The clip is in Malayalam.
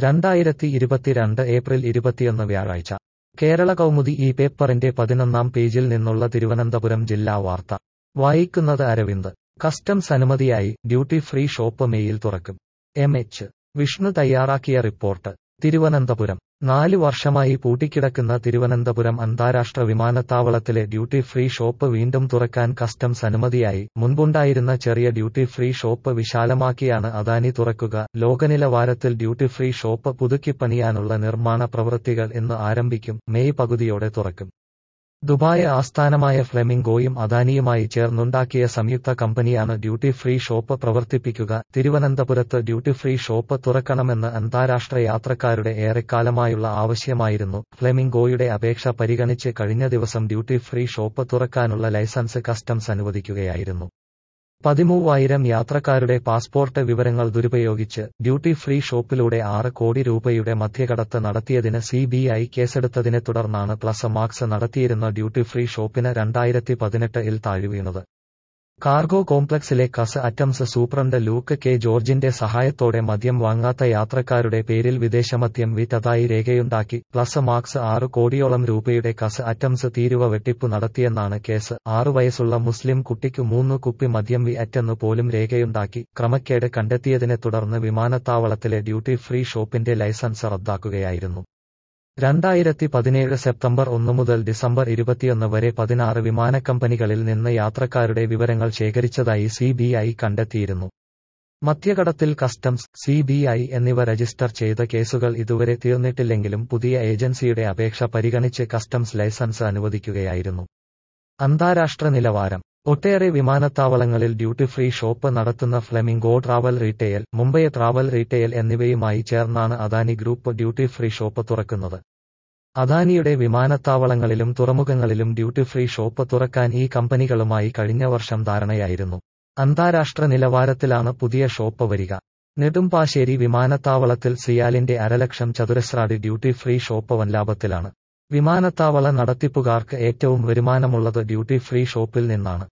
രണ്ടായിരത്തി ഇരുപത്തിരണ്ട് ഏപ്രിൽ ഇരുപത്തിയൊന്ന് വ്യാഴാഴ്ച കേരള കൗമുദി ഈ പേപ്പറിന്റെ പതിനൊന്നാം പേജിൽ നിന്നുള്ള തിരുവനന്തപുരം ജില്ലാ വാർത്ത വായിക്കുന്നത് അരവിന്ദ് കസ്റ്റംസ് അനുമതിയായി ഡ്യൂട്ടി ഫ്രീ ഷോപ്പ് മെയിൽ തുറക്കും എം എച്ച് വിഷ്ണു തയ്യാറാക്കിയ റിപ്പോർട്ട് തിരുവനന്തപുരം നാല് വർഷമായി പൂട്ടിക്കിടക്കുന്ന തിരുവനന്തപുരം അന്താരാഷ്ട്ര വിമാനത്താവളത്തിലെ ഡ്യൂട്ടി ഫ്രീ ഷോപ്പ് വീണ്ടും തുറക്കാൻ കസ്റ്റംസ് അനുമതിയായി മുൻപുണ്ടായിരുന്ന ചെറിയ ഡ്യൂട്ടി ഫ്രീ ഷോപ്പ് വിശാലമാക്കിയാണ് അദാനി തുറക്കുക ലോകനിലവാരത്തിൽ ഡ്യൂട്ടി ഫ്രീ ഷോപ്പ് പുതുക്കിപ്പണിയാനുള്ള നിർമ്മാണ പ്രവൃത്തികൾ ഇന്ന് ആരംഭിക്കും മെയ് പകുതിയോടെ തുറക്കും ദുബായ് ആസ്ഥാനമായ ഫ്ലെമിംഗോയും അദാനിയുമായി ചേർന്നുണ്ടാക്കിയ സംയുക്ത കമ്പനിയാണ് ഡ്യൂട്ടി ഫ്രീ ഷോപ്പ് പ്രവർത്തിപ്പിക്കുക തിരുവനന്തപുരത്ത് ഡ്യൂട്ടി ഫ്രീ ഷോപ്പ് തുറക്കണമെന്ന് അന്താരാഷ്ട്ര യാത്രക്കാരുടെ ഏറെക്കാലമായുള്ള ആവശ്യമായിരുന്നു ഫ്ലെമിംഗോയുടെ അപേക്ഷ പരിഗണിച്ച് കഴിഞ്ഞ ദിവസം ഡ്യൂട്ടി ഫ്രീ ഷോപ്പ് തുറക്കാനുള്ള ലൈസൻസ് കസ്റ്റംസ് അനുവദിക്കുകയായിരുന്നു പതിമൂവായിരം യാത്രക്കാരുടെ പാസ്പോർട്ട് വിവരങ്ങൾ ദുരുപയോഗിച്ച് ഡ്യൂട്ടി ഫ്രീ ഷോപ്പിലൂടെ ആറ് കോടി രൂപയുടെ മധ്യകടത്ത് നടത്തിയതിന് സിബിഐ കേസെടുത്തതിനെ തുടർന്നാണ് പ്ലസ് മാർക്സ് നടത്തിയിരുന്ന ഡ്യൂട്ടി ഫ്രീ ഷോപ്പിന് രണ്ടായിരത്തി പതിനെട്ട് ഇൽ താഴ്വീണത് കാർഗോ കോംപ്ലക്സിലെ customs superintendent Luke K ജോർജിന്റെ സഹായത്തോടെ മദ്യം വാങ്ങാത്ത യാത്രക്കാരുടെ പേരിൽ വിദേശമദ്യം വിറ്റതായി രേഖയുണ്ടാക്കി പ്ലസ് മാർക്സ് ആറ് കോടിയോളം രൂപയുടെ കസ് അറ്റംസ് തീരുവ വെട്ടിപ്പു നടത്തിയെന്നാണ് കേസ് ആറു വയസ്സുള്ള മുസ്ലിം കുട്ടിക്ക് മൂന്ന് കുപ്പി മദ്യം വി അറ്റെന്നു പോലും രേഖയുണ്ടാക്കി ക്രമക്കേട് കണ്ടെത്തിയതിനെ തുടർന്ന് വിമാനത്താവളത്തിലെ ഡ്യൂട്ടി ഫ്രീ ഷോപ്പിന്റെ ലൈസൻസ് റദ്ദാക്കുകയായിരുന്നു രണ്ടായിരത്തി പതിനേഴ് സെപ്റ്റംബർ ഒന്ന് മുതൽ ഡിസംബർ ഇരുപത്തിയൊന്ന് വരെ പതിനാറ് വിമാനക്കമ്പനികളിൽ നിന്ന് യാത്രക്കാരുടെ വിവരങ്ങൾ ശേഖരിച്ചതായി സിബിഐ കണ്ടെത്തിയിരുന്നു മധ്യകടത്തിൽ കസ്റ്റംസ് സിബിഐ എന്നിവ രജിസ്റ്റർ ചെയ്ത കേസുകൾ ഇതുവരെ തീർന്നിട്ടില്ലെങ്കിലും പുതിയ ഏജൻസിയുടെ അപേക്ഷ പരിഗണിച്ച് കസ്റ്റംസ് ലൈസൻസ് അനുവദിക്കുകയായിരുന്നു അന്താരാഷ്ട്ര നിലവാരം ഒട്ടേറെ വിമാനത്താവളങ്ങളിൽ ഡ്യൂട്ടി ഫ്രീ ഷോപ്പ് നടത്തുന്ന Flamingo travel retail Mumbai travel retail എന്നിവയുമായി ചേർന്നാണ് Adani group duty free shop തുറക്കുന്നത് അദാനിയുടെ വിമാനത്താവളങ്ങളിലും തുറമുഖങ്ങളിലും ഡ്യൂട്ടി ഫ്രീ ഷോപ്പ് തുറക്കാൻ ഈ കമ്പനികളുമായി കഴിഞ്ഞ വർഷം ധാരണയായിരുന്നു അന്താരാഷ്ട്ര നിലവാരത്തിലാണ് പുതിയ ഷോപ്പ് വരിക നെടുമ്പാശ്ശേരി വിമാനത്താവളത്തിൽ സിയാലിന്റെ അരലക്ഷം ചതുരശ്രാടി ഡ്യൂട്ടി ഫ്രീ ഷോപ്പ് വൻലാഭത്തിലാണ് വിമാനത്താവള നടത്തിപ്പുകാർക്ക് ഏറ്റവും വരുമാനമുള്ളത് ഡ്യൂട്ടി ഫ്രീ ഷോപ്പിൽ നിന്നാണ്